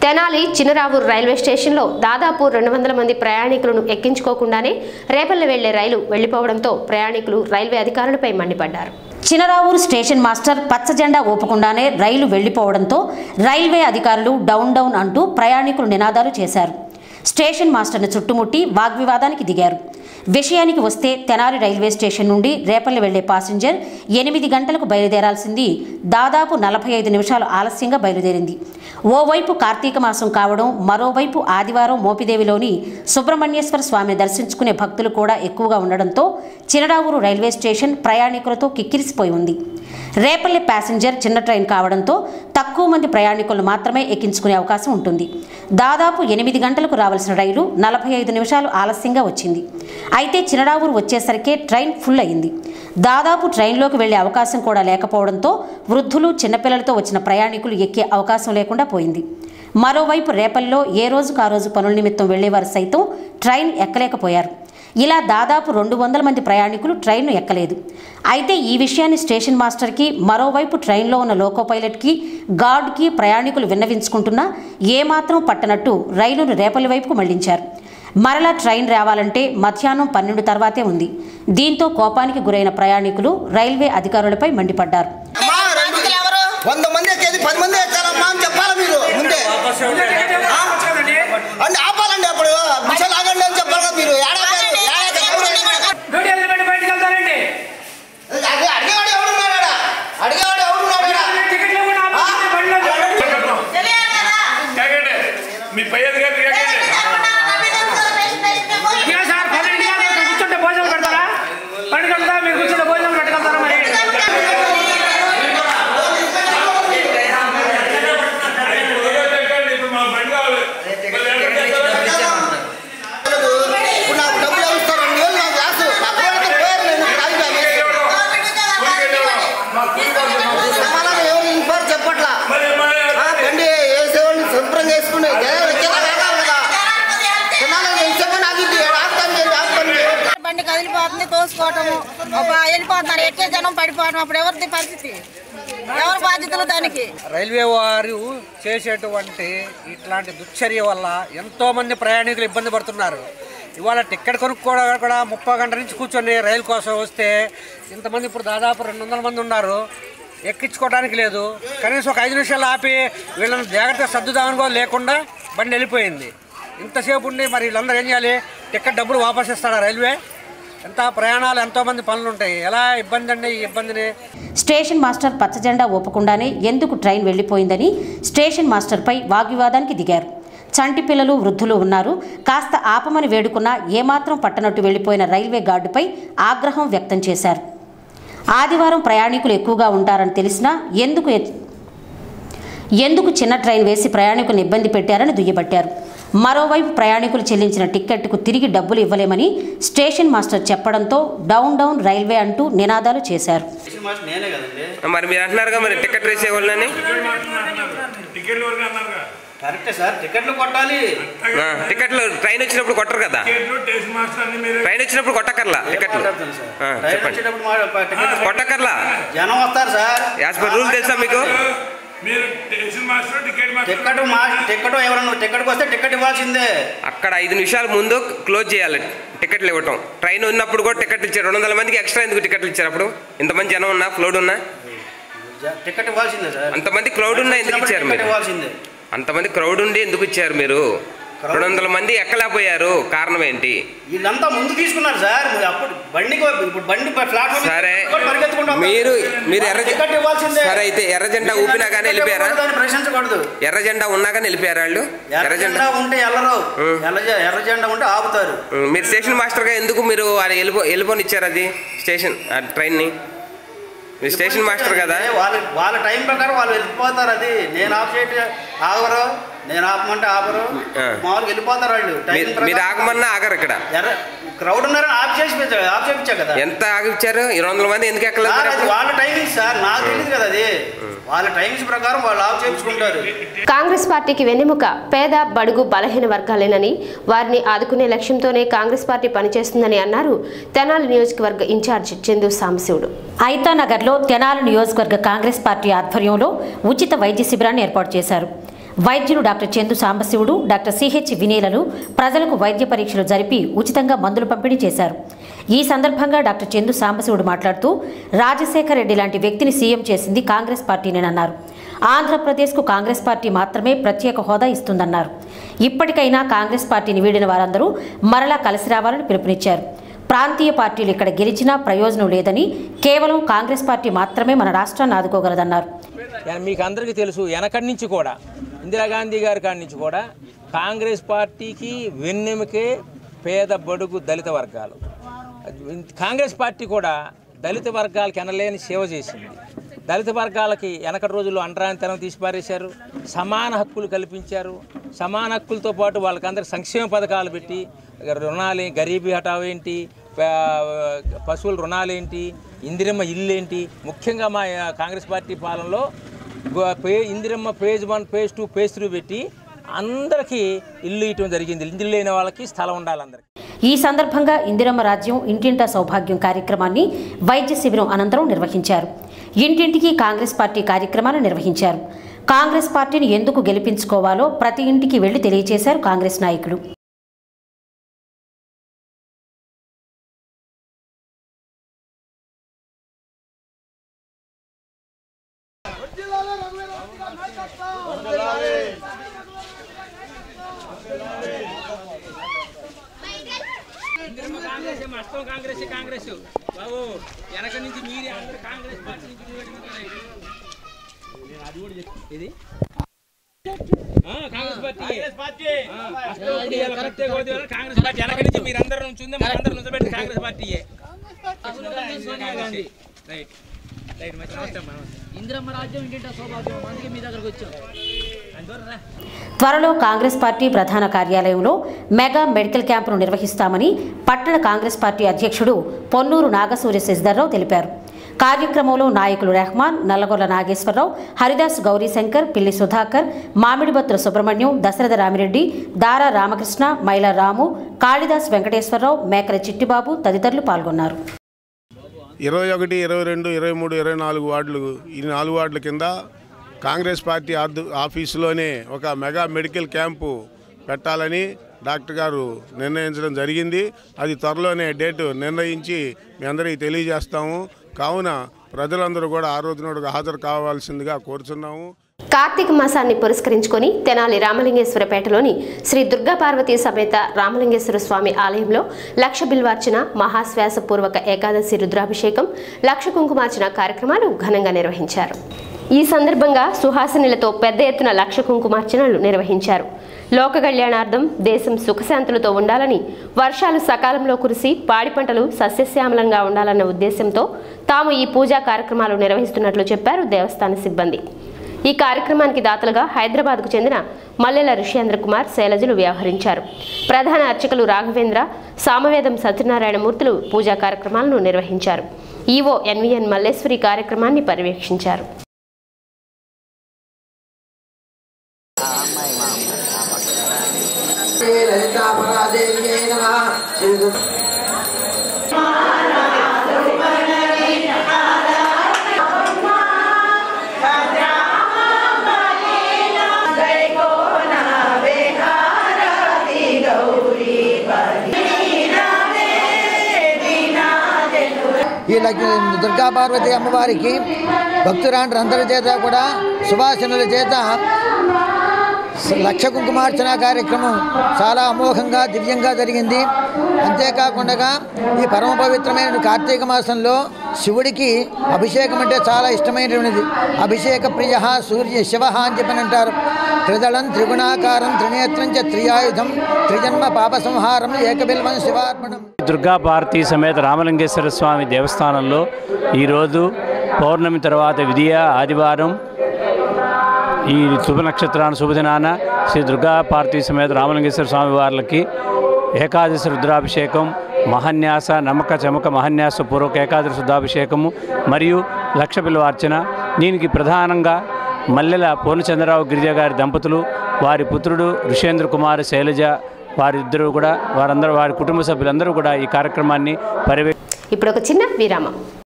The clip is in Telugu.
తెనాలి చినరావూరు రైల్వే స్టేషన్లో దాదాపు రెండు వందల మంది ప్రయాణికులను ఎక్కించుకోకుండానే రేపల్లె వెళ్లే రైలు వెళ్లిపోవడంతో ప్రయాణికులు రైల్వే అధికారులపై మండిపడ్డారు చినరావూరు స్టేషన్ మాస్టర్ పచ్చ జెండా ఊపకుండానే రైలు వెళ్లిపోవడంతో రైల్వే అధికారులు డౌన్ డౌన్ అంటూ ప్రయాణికులు నినాదాలు చేశారు స్టేషన్ మాస్టర్ను చుట్టుముట్టి వాగ్వివాదానికి దిగారు విషయానికి వస్తే తెనాలి రైల్వే స్టేషన్ నుండి రేపల్లి వెళ్లే పాసింజర్ ఎనిమిది గంటలకు బయలుదేరాల్సింది దాదాపు నలభై ఐదు నిమిషాలు ఆలస్యంగా బయలుదేరింది ఓవైపు కార్తీక మాసం కావడం మరోవైపు ఆదివారం మోపిదేవిలోని సుబ్రహ్మణ్యేశ్వర స్వామిని దర్శించుకునే భక్తులు కూడా ఎక్కువగా ఉండడంతో చినడావూరు రైల్వే స్టేషన్ ప్రయాణికులతో కిక్కిరిసిపోయి ఉంది రేపల్లి ప్యాసింజర్ చిన్న ట్రైన్ కావడంతో తక్కువ మంది ప్రయాణికులను మాత్రమే ఎక్కించుకునే అవకాశం ఉంటుంది దాదాపు ఎనిమిది గంటలకు రావాల్సిన రైలు నలభై ఐదు నిమిషాలు ఆలస్యంగా వచ్చింది అయితే చినడావూరు వచ్చేసరికే ట్రైన్ ఫుల్ అయింది దాదాపు ట్రైన్లోకి వెళ్లే అవకాశం కూడా లేకపోవడంతో వృద్ధులు చిన్నపిల్లలతో వచ్చిన ప్రయాణికులు ఎక్కే అవకాశం లేకుండా పోయింది మరోవైపు రేపల్లో ఏ రోజుకు ఆ రోజు పనుల నిమిత్తం వెళ్లేవారు సైతం ట్రైన్ ఎక్కలేకపోయారు ఇలా దాదాపు రెండు వందల మంది ప్రయాణికులు ట్రైన్ను ఎక్కలేదు అయితే ఈ విషయాన్ని స్టేషన్ మాస్టర్కి మరోవైపు ట్రైన్లో ఉన్న లోకో పైలట్కి గార్డ్కి ప్రయాణికులు విన్నవించుకుంటున్నా ఏమాత్రం పట్టనట్టు రైలును రేపల్లి వైపుకు మళ్లించారు మరలా ట్రైన్ రావాలంటే మధ్యాహ్నం పన్నెండు తర్వాతే ఉంది దీంతో కోపానికి గురైన ప్రయాణికులు రైల్వే అధికారులపై మండిపడ్డారు అమ్మా, రెండు వంద మంది ఎక్కేది పది మంది ఎక్కాలమ్మా అని చెప్పాలి మీరు ముందే ఆ? అండి ఆపాలండి అప్పుడు మిషన్ ఆగండి అని చెప్పాలి కదా మీరు ఏడాది డ్యూటీ వదిలిపెట్టి బయటికి వెళ్తారండి అడిగేవాడు ఎవడున్నాడా అడిగేవాడు ఎవడున్నాడా టికెట్లు కూడా ఆపేసి బండిలో కాకండి మీ పై అధికారి కాకండి ఇక సార్ పన్నెండు గంటలకు ఇక్కడ కూర్చుంటే భోజనం పెడతారా పన్నెండు గంటల మీరు కూర్చుంటే భోజనం పెట్టగలుగుతారా మరి ఇప్పుడు మా బండి కావాలి మళ్ళీ ఎక్కడ చేస్తారు? ఇప్పుడు నాకు డబ్బులు ఎవరిస్తారు రెండు వేలు నాకు లాస్ నాకు ఎవరితో పేరు నేను ఖాళీ సమాధానం ఎవరు ఇంకోరు చెప్పట్లా మళ్ళీ మళ్ళీ ఆ, బండి వేసేవాడిని శుభ్రంగా వేసుకుని జనం వచ్చేదా కాదు కదా తినాలి నేను చెప్పి నాకు ఇది ఆపుతాను నేను ఆపుతాను బండి కదిలిపోతుంది తోసుకోవటము అబ్బా, వెళ్ళిపోతున్నారు ఎక్కే జనం పడిపోవడం అప్పుడు ఎవరిది పరిస్థితి ఎవరు బాధ్యతలు దానికి రైల్వే వారు చేసేటువంటి ఇట్లాంటి దుశ్చర్య వల్ల ఎంతో మంది ప్రయాణికులు ఇబ్బంది పడుతున్నారు ఇవాళ టికెట్ కొనుక్కోవడం కూడా ముప్పై గంటల నుంచి కూర్చొని రైలు కోసం వస్తే ఇంతమంది ఇప్పుడు దాదాపు రెండు వందల మంది ఉన్నారు ఎక్కించుకోవడానికి లేదు కనీసం ఒక ఐదు నిమిషాలు ఆపి వీళ్ళని జాగ్రత్త సర్దుదామని కూడా లేకుండా బండి వెళ్ళిపోయింది ఇంతసేపు ఉండి మరి వీళ్ళందరూ ఏం చేయాలి టికెట్ డబ్బులు వాపస్ ఇస్తాడా రైల్వే ఎంత ప్రయాణాలు ఎంతోమంది పనులు ఉంటాయి ఎలా ఇబ్బంది అండి ఈ ఇబ్బందిని స్టేషన్ మాస్టర్ పచ్చ జెండా ఊపకుండానే ఎందుకు ట్రైన్ వెళ్లిపోయిందని స్టేషన్ మాస్టర్పై వాగ్వివాదానికి దిగారు చంటి పిల్లలు వృద్ధులు ఉన్నారు కాస్త ఆపమని వేడుకున్నా ఏమాత్రం పట్టనట్టు వెళ్లిపోయిన రైల్వే గార్డుపై ఆగ్రహం వ్యక్తం చేశారు ఆదివారం ప్రయాణికులు ఎక్కువగా ఉంటారని తెలిసినా ఎందుకు ఎ- ఎందుకు చిన్న ట్రైన్ వేసి ప్రయాణికులను ఇబ్బంది పెట్టారని దుయ్యబట్టారు మరోవైపు ప్రయాణికులు చెల్లించిన టిక్కెట్కు తిరిగి డబ్బులు ఇవ్వలేమని స్టేషన్ మాస్టర్ చెప్పడంతో డౌన్ డౌన్ రైల్వే అంటూ నినాదాలు చేశారు మరి మీరు అంటున్నారుగా మరి టికెట్ వేసే వాళ్ళని టికెట్లు వరకు అన్నారుగా కరెక్టే సార్ టికెట్లు కొట్టాలి ఆ, టికెట్లు ట్రైన్ వచ్చినప్పుడు కొట్టరు కదా టికెట్లు టేస్ట్ మాస్టర్ అన్ని మీరు ట్రైన్ వచ్చినప్పుడు కొట్టకర్లా టికెట్లు ఆ, చెప్పండి కొట్టకర్లా జనం వస్తారు సార్ యాజ్ పర్ రూల్ తెలుసా మీకు మీరు taste master ticket master ticket మా టికెట్ ఎవరన్నా టికెట్కి వస్తే టికెట్ ఇవ్వాల్సిందే అక్కడ ఐదు నిమిషాల ముందు క్లోజ్ చేయాలి టికెట్లు ఇవ్వటం ట్రైన్ ఉన్నప్పుడు కూడా టికెట్లు ఇచ్చారు రెండు వందల మందికి ఎక్స్ట్రా ఎందుకు టికెట్లు ఇచ్చారు అప్పుడు ఇంతమంది జనం ఉన్నా క్లౌడ్ ఉన్నా జ- టికెట్ ఇవ్వాల్సిందే సార్ అంతమంది క్రౌడ్ ఉన్నా ఎందుకు ఇచ్చారు టికెట్ మీరు ఇవ్వాల్సిందే అంతమంది క్రౌడ్ ఉండి ఎందుకు ఇచ్చారు మీరు రెండు వందల మంది ఎక్కలేకపోయారు కారణం ఏంటి వీళ్ళంతా ముందు తీసుకున్నారు సార్ మరి అప్పుడు బండికి ఇప్పుడు బండి ప్లాట్ఫామ్ సరే పరిగెత్తుకుంటూ వస్తారు. మీరు మీరు ఎర్ర టికెట్ ఇవ్వాల్సిందే సరే అయితే ఎర్ర జెండా ఊపినా కానీ వెళ్ళిపోయారా దాన్ని ప్రశ్నించకూడదు ఎర్ర జెండా ఉన్నా కానీ వెళ్ళిపోయారా వాళ్ళు ఎర్ర ఎర్ర జెండా జెండా ఉంటే ఎల్లరు ఎర్ర జె- ఎర్ర జెండా ఉంటే ఆపుతారు ఉమ్, మీరు స్టేషన్ మాస్టర్గా ఎందుకు మీరు అది వెళ్ళిపో వెళ్ళిపోని ఇచ్చారు అది స్టేషన్ ఆ ట్రైన్ని మీరు స్టేషన్ మాస్టర్ కదా వాళ్ళ వాళ్ళ టైం ప్రకారం వాళ్ళు వెళ్ళిపోతారు అది నేను ఆఫ్ చేయట ఆగరు నేను ఆపమంటే ఆపరు ఆ. మామూలుగా వెళ్ళిపోతారు వాళ్ళు టైం మీరు మీరు ప్రకారం. ఆగమన్నా ఆగరు ఇక్కడ ఎర్ర క్రౌడ్ ఉన్నారని ఆఫ్ చేసి పెట్టా- ఆఫ్ చేయించా కదా ఎంత ఆగిచ్చారు ఇరవై వందల మంది ఎందుకు ఎక్కలేదు సార్, మరి అది అప్పుడు? వాళ్ళ టైమింగ్స్ సార్ నాకు తెలియదు కదా అది వాళ్ళ టైమింగ్స్ ప్రకారం వాళ్ళు ఆఫ్ చేయించుకుంటారు కాంగ్రెస్ పార్టీకి వెన్నెముక పేద బడుగు బలహీన వర్గాలేనని వారిని ఆదుకునే లక్ష్యంతోనే కాంగ్రెస్ పార్టీ పనిచేస్తుందని అన్నారు తెనాలి నియోజకవర్గ ఇన్ఛార్జ్ చందు సాంబశివుడు ఐతానగర్లో తెనాలి నియోజకవర్గ కాంగ్రెస్ పార్టీ ఆధ్వర్యంలో ఉచిత వైద్య శిబిరాన్ని ఏర్పాటు చేశారు వైద్యులు doctor Chandu Sambasivudu doctor CH వినేలలు ప్రజలకు వైద్య పరీక్షలు జరిపి ఉచితంగా మందులు పంపిణీ చేశారు ఈ సందర్భంగా డాక్టర్ చందు సాంబశివుడు మాట్లాడుతూ రాజశేఖర రెడ్డి లాంటి వ్యక్తిని సీఎం చేసింది కాంగ్రెస్ పార్టీనేనన్నారు ఆంధ్రప్రదేశ్కు కాంగ్రెస్ పార్టీ మాత్రమే ప్రత్యేక హోదా ఇస్తుందన్నారు ఇప్పటికైనా కాంగ్రెస్ పార్టీని వీడిన వారందరూ మరలా కలిసి రావాలని పిలుపునిచ్చారు ప్రాంతీయ పార్టీలు ఇక్కడ గెలిచినా ప్రయోజనం లేదని కేవలం కాంగ్రెస్ పార్టీ మాత్రమే మన రాష్ట్రాన్ని ఆదుకోగలదన్నారు యా- మీకు అందరికీ తెలుసు వెనకడి నుంచి కూడా ఇందిరాగాంధీ గారి కాడి నుంచి కూడా కాంగ్రెస్ పార్టీకి వెన్నెముకే పేద బడుగు దళిత వర్గాలు కాంగ్రెస్ పార్టీ కూడా దళిత వర్గాలకు ఎనలేని సేవ చేసింది దళిత వర్గాలకి వెనకటి రోజుల్లో అంటరానితనం తీసి పారేశారు సమాన హక్కులు కల్పించారు సమాన హక్కులతో పాటు వాళ్ళకందరికి సంక్షేమ పథకాలు పెట్టి రుణాలు గరీబీ హఠావ్ ఏంటి ప- పశువుల రుణాలేంటి ఇందిరమ్మ ఇల్లు ఏంటి ముఖ్యంగా మా ఆ, కాంగ్రెస్ పార్టీ పాలనలో గో- పే Indiramma phase one phase two phase three పెట్టి అందరికీ ఇల్లు ఇవ్వడం జరిగింది ఇల్లు లేని వాళ్ళకి స్థలం ఉండాలి అందరికీ ఈ సందర్భంగా ఇందిరమ్మ రాజ్యం ఇంటింటా సౌభాగ్యం కార్యక్రమాన్ని వైద్య శిబిరం అనంతరం నిర్వహించారు ఇంటింటికి కాంగ్రెస్ పార్టీ కార్యక్రమాలు నిర్వహించారు కాంగ్రెస్ పార్టీని ఎందుకు గెలిపించుకోవాలో ప్రతి ఇంటికి వెళ్లి తెలియజేశారు కాంగ్రెస్ నాయకులు కాంగ్రెస్ మొత్తం కాంగ్రెస్ కాంగ్రెస్ బాబు వెనక నుంచి మీరే అందరూ కాంగ్రెస్ పార్టీ నుంచి అది కూడా ఇది ఆ, కాంగ్రెస్ పార్టీ కాంగ్రెస్ పార్టీ కరెక్టే కాంగ్రెస్ పార్టీ వెనక నుంచి మీరు అందరూ నుంచుందే మన అందరూ నుంచోబెట్టి కాంగ్రెస్ పార్టీయే రైట్ రైట్ మంచి నమస్తే అమ్మా, నమస్తే ఇందిరమ్మ రాజ్యం ఇంటింటా సౌభాగ్యం అందుకే మీ దగ్గరకు వచ్చాం త్వరలో కాంగ్రెస్ పార్టీ ప్రధాన కార్యాలయంలో మెగా మెడికల్ క్యాంపును నిర్వహిస్తామని పట్టణ కాంగ్రెస్ పార్టీ అధ్యక్షుడు పొన్నూరు నాగసూర్య శశిధర్రావు తెలిపారు కార్యక్రమంలో నాయకులు రెహమాన్ నల్లగొల్ల నాగేశ్వరరావు హరిదాస్ గౌరీశంకర్ పిల్లి సుధాకర్ మామిడిబత్తుల సుబ్రహ్మణ్యం దశరథ రామిరెడ్డి దారా రామకృష్ణ మైల రాము కాళిదాస్ వెంకటేశ్వరరావు మేకల చిట్టిబాబు తదితరులు పాల్గొన్నారు ఇరవై ఒకటి ఇరవై రెండు ఇరవై మూడు ఇరవై నాలుగు వార్డులు ఈ నాలుగు వార్డుల కింద కాంగ్రెస్ పార్టీ ఆర్దు ఆఫీసులోనే ఒక మెగా మెడికల్ క్యాంపు పెట్టాలని డాక్టర్ గారు నిర్ణయించడం జరిగింది అది త్వరలోనే డేటు నిర్ణయించి మీ అందరికీ తెలియజేస్తాము కావున ప్రజలందరూ కూడా ఆ రోజున హాజరు కావాల్సిందిగా కోరుచున్నాము కార్తీక మాసాన్ని పురస్కరించుకొని తెనాలి రామలింగేశ్వరపేటలోని శ్రీ దుర్గా పార్వతీ సమేత రామలింగేశ్వర స్వామి ఆలయంలో లక్ష బిల్వార్చన మహాశ్వాస పూర్వక ఏకాదశి రుద్రాభిషేకం లక్ష కుంకుమార్చన కార్యక్రమాలు ఘనంగా నిర్వహించారు ఈ సందర్భంగా సుహాసినులతో పెద్ద ఎత్తున లక్ష కుంకుమార్చనలు నిర్వహించారు లోక కళ్యాణార్థం దేశం సుఖశాంతులతో ఉండాలని వర్షాలు సకాలంలో కురిసి పాడి పంటలు సస్యశ్యామలంగా ఉండాలన్న ఉద్దేశంతో తాము ఈ పూజా కార్యక్రమాలు నిర్వహిస్తున్నట్లు చెప్పారు దేవస్థాన సిబ్బంది ఈ కార్యక్రమానికి దాతలుగా హైదరాబాద్కు చెందిన మల్లెల ఋషేంద్ర కుమార్ శైలజలు వ్యవహరించారు ప్రధాన అర్చకులు రాఘవేంద్ర సామవేదం సత్యనారాయణ మూర్తులు పూజా కార్యక్రమాలను నిర్వహించారు ఈవో ఎన్విఎన్ మల్లేశ్వరి కార్యక్రమాన్ని పర్యవేక్షించారు ఈ లక్ష్మీ దుర్గా పార్వతి అమ్మవారికి భక్తురాండ్రందరి చేత కూడా సుభాషణుల చేత స- లక్ష కుంకుమార్చన కార్యక్రమం చాలా అమోఘంగా దివ్యంగా జరిగింది అంతేకాకుండా ఈ పరమ పవిత్రమైన కార్తీక మాసంలో శివుడికి అభిషేకం అంటే చాలా ఇష్టమైనటువంటిది అభిషేక ప్రియ సూర్య శివ అని చెప్పని అంటారు త్రిదళం త్రిగుణాకారం త్రినేత్రం చ త్రియాయుధం త్రిజన్మ పాప సంహారం ఏకబిల్వం శివార్పణం దుర్గా భారతి సమేత రామలింగేశ్వర స్వామి దేవస్థానంలో ఈరోజు పౌర్ణమి తర్వాత విధియ ఆదివారం ఈ శుభ నక్షత్రాన శుభదినాన శ్రీ దుర్గా పార్వతీ సమేత రామలింగేశ్వర స్వామి వార్లకి ఏకాదశి రుద్రాభిషేకం మహాన్యాస నమ్మక చమక మహాన్యాస పూర్వక ఏకాదశి రుద్రాభిషేకము మరియు లక్ష బిల్వార్చన దీనికి ప్రధానంగా మల్లెల పూర్ణచంద్రరావు గిరిజ గారి దంపతులు వారి పుత్రుడు ఋషేంద్ర కుమార్ శైలజ వారిద్దరూ కూడా వారందరూ వారి కుటుంబ సభ్యులందరూ కూడా ఈ కార్యక్రమాన్ని పర్యవే ఇప్పుడు ఒక చిన్న విరామం